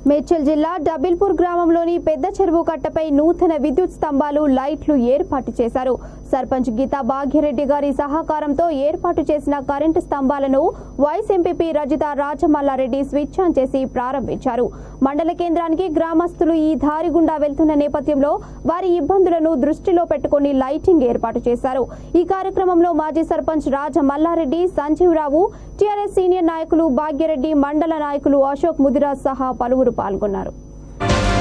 మేడ్చల్ జిల్లా డబిల్పూర్ గ్రామంలోని పెద్ద చెరువు కట్టపై నూతన విద్యుత్ స్తంభాలు లైట్లు ఏర్పాటు చేశారు సర్పంచ్ గీతా భాగ్యరెడ్డి గారి సహకారంతో ఏర్పాటు చేసిన కరెంటు స్తంభాలను vice MPP Rajitha Rajamallareddy switch on చేసి ప్రారంభించారు మండల కేంద్రానికి గ్రామస్తులు ఈ దారి గుండా వెళ్తున్న నేపథ్యంలో వారి ఇబ్బందులను దృష్టిలో పెట్టుకుని లైటింగ్ ఏర్పాటు చేశారు ఈ కార్యక్రమంలో మాజీ సర్పంచ్ రాజ మల్లారెడ్డి సంజీవరావు టీఆర్ఎస్ సీనియర్ నాయకులు భాగ్యరెడ్డి మండల నాయకులు అశోక్ ముదిరాజ్ సహా పలువురు పాల్గొన్నారు